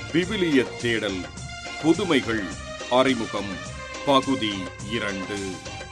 விவிலிய தேடல் புதுமைகள் அறிமுகம் பகுதி இரண்டு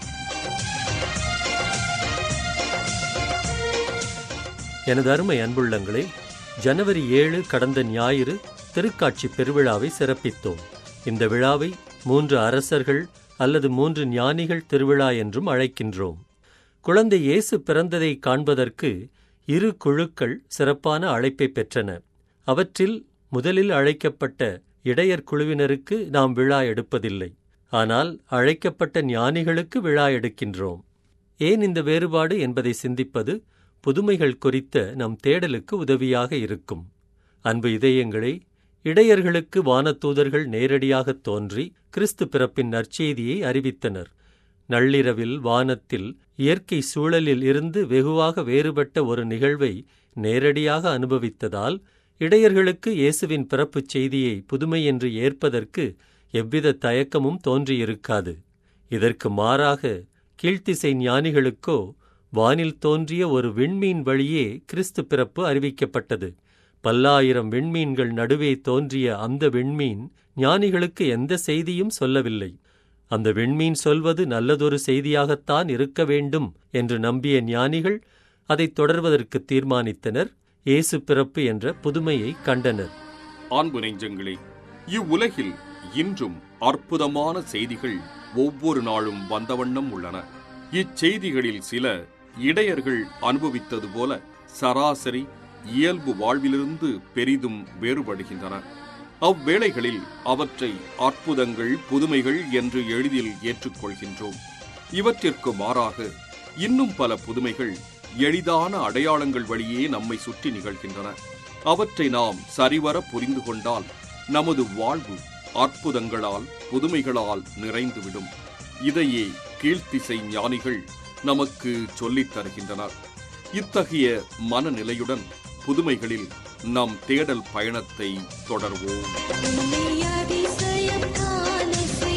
எனது அருமை அன்புள்ளங்களே ஜனவரி ஏழு கடந்த ஞாயிறு திருக்காட்சி பெருவிழாவை சிறப்பித்தோம் இந்த விழாவை மூன்று அரசர்கள் அல்லது மூன்று ஞானிகள் திருவிழா என்றும் அழைக்கின்றோம் குழந்தை இயேசு பிறந்ததை காண்பதற்கு இரு குழுக்கள் சிறப்பான அழைப்பை பெற்றன அவற்றில் முதலில் அழைக்கப்பட்ட இடையர் குழுவினருக்கு நாம் விழா எடுப்பதில்லை ஆனால் அழைக்கப்பட்ட ஞானிகளுக்கு விழா எடுக்கின்றோம் ஏன் இந்த வேறுபாடு என்பதை சிந்திப்பது புதுமைகள் குறித்த நம் தேடலுக்கு உதவியாக இருக்கும் அன்பு இதயங்களே இடையர்களுக்கு வானதூதர்கள் நேரடியாகத் தோன்றி கிறிஸ்து பிறப்பின் நற்செய்தியை அறிவித்தனர் நள்ளிரவில் வானத்தில் இயற்கை சூழலில் இருந்து வெகுவாக வேறுபட்ட ஒரு நிகழ்வை நேரடியாக அனுபவித்ததால் இடையர்களுக்கு இயேசுவின் பிறப்புச் செய்தியை புதுமை என்று ஏற்பதற்கு எவ்வித தயக்கமும் தோன்றியிருக்காது இதற்கு மாறாக கீழ்த்திசை ஞானிகளுக்கோ வானில் தோன்றிய ஒரு விண்மீன் வழியே கிறிஸ்து பிறப்பு அறிவிக்கப்பட்டது பல்லாயிரம் விண்மீன்கள் நடுவே தோன்றிய அந்த விண்மீன் ஞானிகளுக்கு எந்த செய்தியும் சொல்லவில்லை அந்த விண்மீன் சொல்வது நல்லதொரு செய்தியாகத்தான் இருக்க வேண்டும் என்று நம்பிய ஞானிகள் அதைத் தொடர்வதற்கு தீர்மானித்தனர் இயேசு பிறப்பு என்ற புதுமையை கண்டனர் அன்பு நெஞ்சங்களே இவ்வுலகில் இன்றும் அற்புதமான செய்திகள் ஒவ்வொரு நாளும் வந்த வண்ணம் உள்ளன இச்செய்திகளில் சில இடையர்கள் அனுபவித்தது போல சராசரி இயல்பு வாழ்விலிருந்து பெரிதும் வேறுபடுகின்றன அவ்வேளைகளில் அவற்றை அற்புதங்கள் புதுமைகள் என்று எளிதில் ஏற்றுக்கொள்கின்றோம் இவற்றிற்கு மாறாக இன்னும் பல புதுமைகள் எளிதான அடையாளங்கள் வழியே நம்மை சுற்றி நிகழ்கின்றன அவற்றை நாம் சரிவர புரிந்து கொண்டால் நமது வாழ்வு அற்புதங்களால் புதுமைகளால் நிறைந்துவிடும் இதையே கீழ்த்திசை ஞானிகள் நமக்கு சொல்லித் தருகின்றனர் இத்தகைய மனநிலையுடன் புதுமைகளில் நம் தேடல் பயணத்தை தொடர்வோம் உன்னை அதிசயம் காண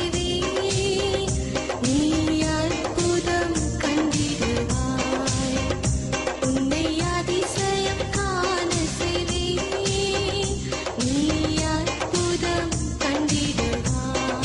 செய்வேன். நீ அற்புதம் கண்டிடுவாய். உன்னை அதிசயம் காண செய்வேன். நீ அற்புதம் கண்டிடுவாய்.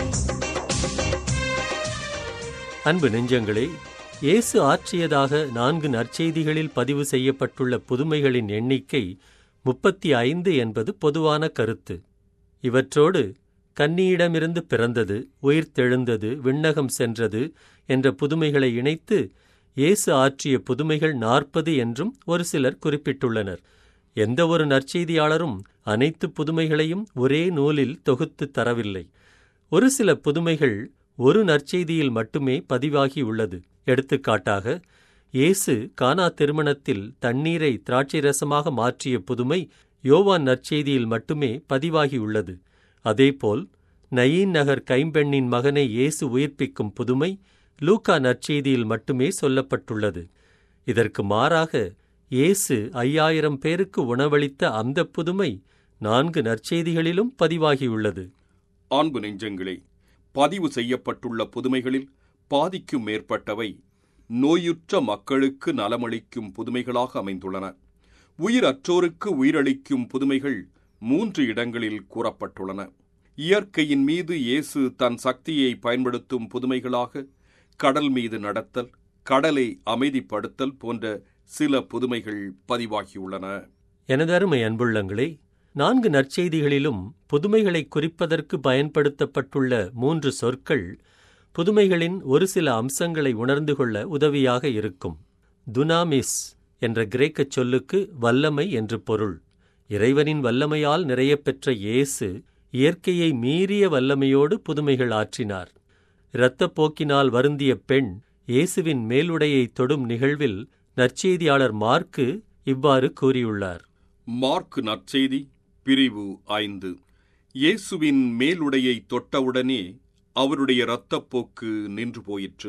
அன்பு நெஞ்சங்களே இயேசு ஆற்றியதாக நான்கு நற்செய்திகளில் பதிவு செய்யப்பட்டுள்ள புதுமைகளின் எண்ணிக்கை முப்பத்தி ஐந்து என்பது பொதுவான கருத்து இவற்றோடு கன்னியிடமிருந்து பிறந்தது உயிர்த்தெழுந்தது விண்ணகம் சென்றது என்ற புதுமைகளை இணைத்து இயேசு ஆற்றிய புதுமைகள் நாற்பது என்றும் ஒரு சிலர் குறிப்பிட்டுள்ளனர் எந்த ஒரு நற்செய்தியாளரும் அனைத்து புதுமைகளையும் ஒரே நூலில் தொகுத்துத் தரவில்லை ஒரு சில புதுமைகள் ஒரு நற்செய்தியில் மட்டுமே பதிவாகியுள்ளது எடுத்துக்காட்டாக இயேசு கானா திருமணத்தில் தண்ணீரை திராட்சை ரசமாக மாற்றிய புதுமை யோவான் நற்செய்தியில் மட்டுமே பதிவாகியுள்ளது அதேபோல் நயீன் நகர் கைம்பெண்ணின் மகனை இயேசு உயிர்ப்பிக்கும் புதுமை லூக்கா நற்செய்தியில் மட்டுமே சொல்லப்பட்டுள்ளது இதற்கு மாறாக இயேசு ஐயாயிரம் பேருக்கு உணவளித்த அந்த புதுமை நான்கு நற்செய்திகளிலும் பதிவாகியுள்ளது அன்பு நெஞ்சங்களே பதிவு செய்யப்பட்டுள்ள புதுமைகளில் பாதிக்கும் மேற்பட்டவை நோயுற்ற மக்களுக்கு நலமளிக்கும் புதுமைகளாக அமைந்துள்ளன உயிரற்றோருக்கு உயிரளிக்கும் புதுமைகள் மூன்று இடங்களில் கூறப்பட்டுள்ளன இயற்கையின் மீது இயேசு தன் சக்தியை பயன்படுத்தும் புதுமைகளாக கடல் மீது நடத்தல் கடலை அமைதிப்படுத்தல் போன்ற சில புதுமைகள் பதிவாகியுள்ளன எனது அருமை அன்புள்ளங்களே நான்கு நற்செய்திகளிலும் புதுமைகளை குறிப்பதற்கு பயன்படுத்தப்பட்டுள்ள மூன்று சொற்கள் புதுமைகளின் ஒரு சில அம்சங்களை உணர்ந்து கொள்ள உதவியாக இருக்கும் துனாமிஸ் என்ற கிரேக்கச் சொல்லுக்கு வல்லமை என்று பொருள் இறைவனின் வல்லமையால் நிறையப் பெற்ற இயேசு இயற்கையை மீறிய வல்லமையோடு புதுமைகள் ஆற்றினார் இரத்தப்போக்கினால் வருந்திய பெண் இயேசுவின் மேலுடையை தொடும் நிகழ்வில் நற்செய்தியாளர் மார்க்கு இவ்வாறு கூறியுள்ளார் மார்க் நற்செய்தி பிரிவு ஐந்து இயேசுவின் மேலுடையை தொட்டவுடனே அவருடைய இரத்தப்போக்கு நின்று போயிற்று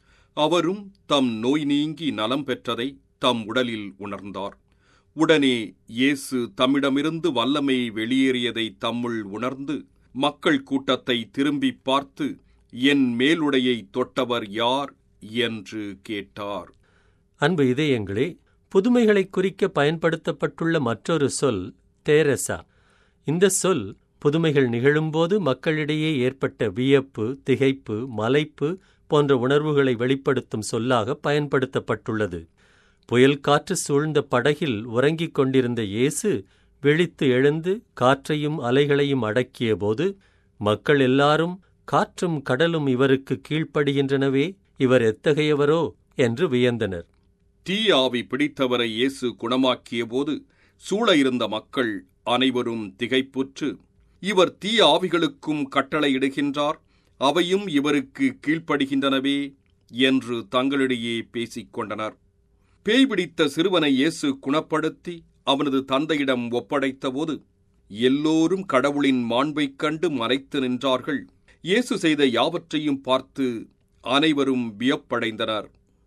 அவரும் தம் நோய் நீங்கி நலம் பெற்றதை தம் உடலில் உணர்ந்தார் உடனே இயேசு தம்மிடமிருந்து வல்லமை வெளியேறியதை தம்முள் உணர்ந்து மக்கள் கூட்டத்தை திரும்பிப் பார்த்து என் மேலுடையை தொட்டவர் யார் என்று கேட்டார் அன்பு இதயங்களே புதுமைகளை குறிக்க பயன்படுத்தப்பட்டுள்ள மற்றொரு சொல் தேரசா இந்த சொல் புதுமைகள் நிகழும்போது மக்களிடையே ஏற்பட்ட வியப்பு திகைப்பு மலைப்பு போன்ற உணர்வுகளை வெளிப்படுத்தும் சொல்லாக பயன்படுத்தப்பட்டுள்ளது புயல் காற்று சூழ்ந்த படகில் உறங்கிக் கொண்டிருந்த இயேசு விழித்து எழுந்து காற்றையும் அலைகளையும் அடக்கியபோது மக்கள் எல்லாரும் காற்றும் கடலும் இவருக்கு கீழ்ப்படுகின்றனவே இவர் எத்தகையவரோ என்று வியந்தனர் தீயாவி பிடித்தவரை இயேசு குணமாக்கியபோது சூழ இருந்த மக்கள் அனைவரும் திகைப்புற்று இவர் தீ ஆவிகளுக்கும் கட்டளையிடுகின்றார் அவையும் இவருக்கு கீழ்ப்படுகின்றனவே என்று தங்களிடையே பேசிக் கொண்டனர் பேய் பிடித்த சிறுவனை இயேசு குணப்படுத்தி அவனது தந்தையிடம் ஒப்படைத்தபோது எல்லோரும் கடவுளின் மாண்பைக் கண்டு மறைத்து நின்றார்கள் இயேசு செய்த யாவற்றையும் பார்த்து அனைவரும் வியப்படைந்தனர்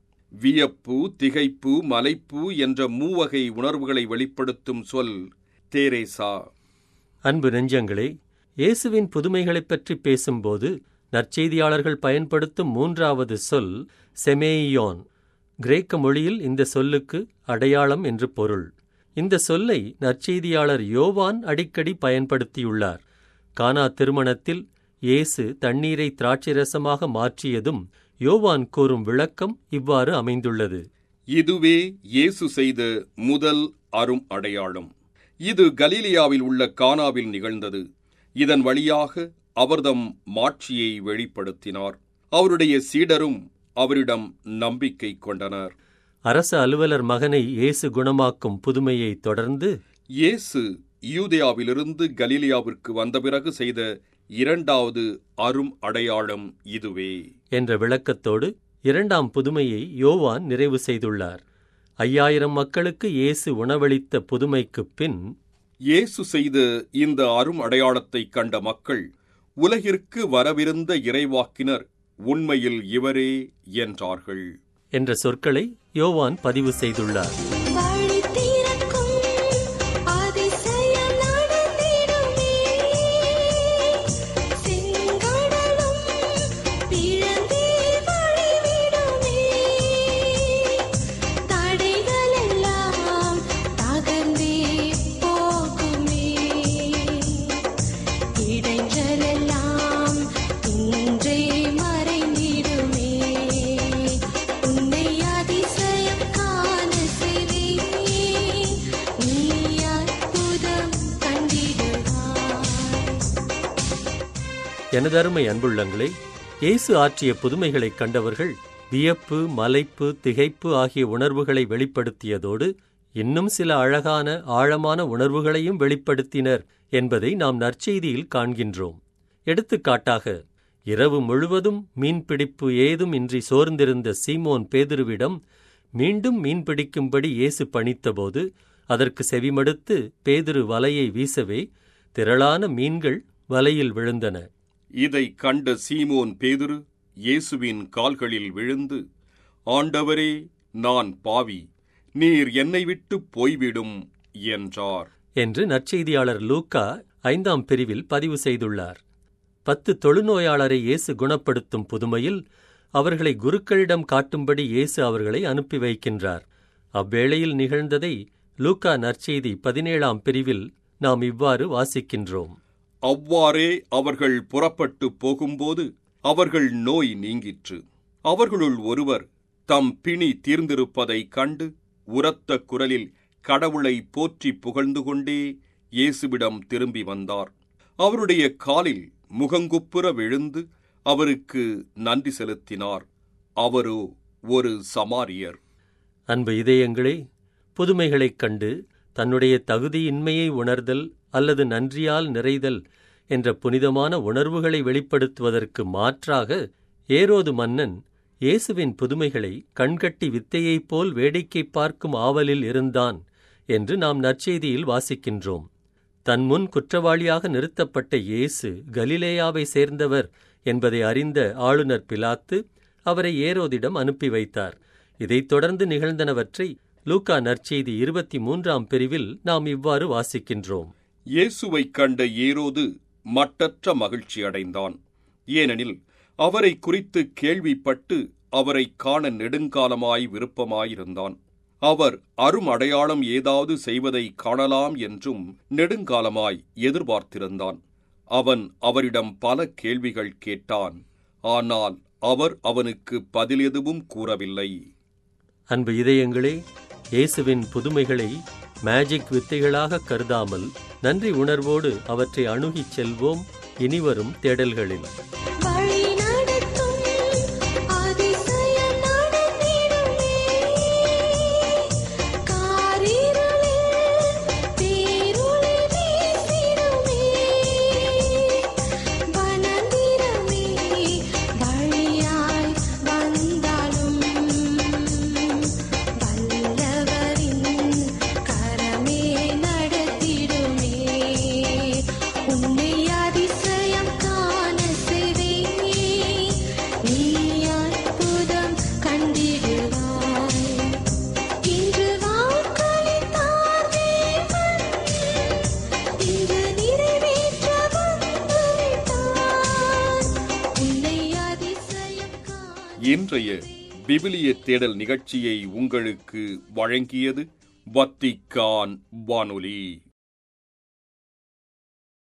வியப்பு திகைப்பு மலைப்பு என்ற மூவகை உணர்வுகளை வெளிப்படுத்தும் சொல் தேரேசா அன்பு நெஞ்சங்களே இயேசுவின் புதுமைகளைப் பற்றி பேசும்போது நற்செய்தியாளர்கள் பயன்படுத்தும் மூன்றாவது சொல் செமேயோன் கிரேக்க மொழியில் இந்த சொல்லுக்கு அடையாளம் என்று பொருள் இந்த சொல்லை நற்செய்தியாளர் யோவான் அடிக்கடி பயன்படுத்தியுள்ளார் கானா திருமணத்தில் இயேசு தண்ணீரை திராட்சைரசமாக மாற்றியதும் யோவான் கூறும் விளக்கம் இவ்வாறு அமைந்துள்ளது இதுவே இயேசு செய்த முதல் அரும் அடையாளம் இது கலீலியாவில் உள்ள கானாவில் நிகழ்ந்தது இதன் வழியாக அவர்தம் மாட்சியை வெளிப்படுத்தினார் அவருடைய சீடரும் அவரிடம் நம்பிக்கை கொண்டனர் அரச அலுவலர் மகனை இயேசு குணமாக்கும் புதுமையைத் தொடர்ந்து இயேசு யூதேயாவிலிருந்து கலீலியாவிற்கு வந்த பிறகு செய்த இரண்டாவது அரும் அடையாளம் இதுவே என்ற விளக்கத்தோடு இரண்டாம் புதுமையை யோவான் நிறைவு செய்துள்ளார் ஐயாயிரம் மக்களுக்கு இயேசு உணவளித்த புதுமைக்குப் பின் இயேசு செய்த இந்த அரும் அடையாளத்தைக் கண்ட மக்கள் உலகிற்கு வரவிருந்த இறைவாக்கினர் உண்மையில் இவரே என்றார்கள் என்ற சொற்களை யோவான் பதிவு செய்துள்ளார் வழி திறக்கும் அதிசயம் நடந்திடுமே செங்கடலும் பிளந்தே வழிவிடுமே தடைகள் எல்லாம் தகர்ந்தே போகுமே இடைஞ்சல் எல்லாம் இன்றே மறைந்திடுமே உன்னை அதிசயம் காண செய்வேன் நீ அற்புதம் கண்டிடுவாய் எனதருமை அன்புள்ளங்களே இயேசு ஆற்றிய புதுமைகளைக் கண்டவர்கள் வியப்பு மலைப்பு திகைப்பு ஆகிய உணர்வுகளை வெளிப்படுத்தியதோடு இன்னும் சில அழகான ஆழமான உணர்வுகளையும் வெளிப்படுத்தினர் என்பதை நாம் நற்செய்தியில் காண்கின்றோம் எடுத்துக்காட்டாக இரவு முழுவதும் மீன்பிடிப்பு ஏதும் இன்றி சோர்ந்திருந்த சீமோன் பேதுருவிடம் மீண்டும் மீன் பிடிக்கும்படி இயேசு பணித்தபோது அதற்கு செவிமடுத்து பேதுரு வலையை வீசவே திரளான மீன்கள் வலையில் விழுந்தன இதை கண்ட சீமோன் பேதுரு இயேசுவின் கால்களில் விழுந்து ஆண்டவரே நான் பாவி நீர் என்னை விட்டு போய்விடும் என்றார் என்று நற்செய்தியாளர் லூக்கா ஐந்தாம் பிரிவில் பதிவு செய்துள்ளார் பத்து தொழுநோயாளரை இயேசு குணப்படுத்தும் புதுமையில் அவர்களை குருக்களிடம் காட்டும்படி இயேசு அவர்களை அனுப்பி வைக்கின்றார் அவ்வேளையில் நிகழ்ந்ததை லூக்கா நற்செய்தி பதினேழாம் பிரிவில் நாம் இவ்வாறு வாசிக்கின்றோம் அவ்வாறே அவர்கள் புறப்பட்டு போகும்போது அவர்கள் நோய் நீங்கிற்று அவர்களுள் ஒருவர் தம் பிணி தீர்ந்திருப்பதைக் கண்டு உரத்த குரலில் கடவுளை போற்றி புகழ்ந்து கொண்டே இயேசுவிடம் திரும்பி வந்தார் அவருடைய காலில் முகங்குப்புற விழுந்து அவருக்கு நன்றி செலுத்தினார் அவரோ ஒரு சமாரியர் அன்பு இதயங்களே புதுமைகளைக் கண்டு தன்னுடைய தகுதியின்மையை உணர்தல் அல்லது நன்றியால் நிறைதல் என்ற புனிதமான உணர்வுகளை வெளிப்படுத்துவதற்கு மாற்றாக ஏரோது மன்னன் இயேசுவின் புதுமைகளை கண்கட்டி வித்தையைப் போல் வேடிக்கை பார்க்கும் ஆவலில் இருந்தான் என்று நாம் நற்செய்தியில் வாசிக்கின்றோம் தன் முன் குற்றவாளியாக நிறுத்தப்பட்ட இயேசு கலிலேயாவை சேர்ந்தவர் என்பதை அறிந்த ஆளுநர் பிலாத்து அவரை ஏரோதிடம் அனுப்பி வைத்தார் இதைத் தொடர்ந்து நிகழ்ந்தனவற்றை லூக்கா நற்செய்தி இருபத்தி மூன்றாம் பிரிவில் நாம் இவ்வாறு வாசிக்கின்றோம் இயேசுவைக் கண்ட ஏரோது மட்டற்ற மகிழ்ச்சி அடைந்தான் ஏனெனில் அவரை குறித்து கேள்விப்பட்டு அவரை காண நெடுங்காலமாய் விருப்பமாயிருந்தான் அவர் அருமடையாளம் ஏதாவது செய்வதை காணலாம் என்றும் நெடுங்காலமாய் எதிர்பார்த்திருந்தான் அவன் அவரிடம் பல கேள்விகள் கேட்டான் ஆனால் அவர் அவனுக்கு பதில் எதுவும் கூறவில்லை அன்பு இதயங்களே இயேசுவின் புதுமைகளை மேஜிக் வித்தைகளாக கருதாமல் நன்றி உணர்வோடு அவற்றை அணுகிச் செல்வோம் இனிவரும் தேடல்களில் வழி நடத்தும் அதிசயம் நடந்திடுமே காரிருளில் பேரொளி வீசிடுமே வனந்திரமே வழியாய் வந்தாலும் வல்லவரின் கரமே நடத்திடுமே உன்னை அதிசயம் காண செய்வேன் நீ அற்புதம் கண்டிடுவாய் இன்று வாக்களித்தார் தேவன் இன்று நிறைவேற்ற வந்துவிட்டார் உன்னை அதிசயம் காண இன்றைய விவிலிய தேடல் நிகழ்ச்சியை உங்களுக்கு வழங்கியது வத்திக்கான் வானொலி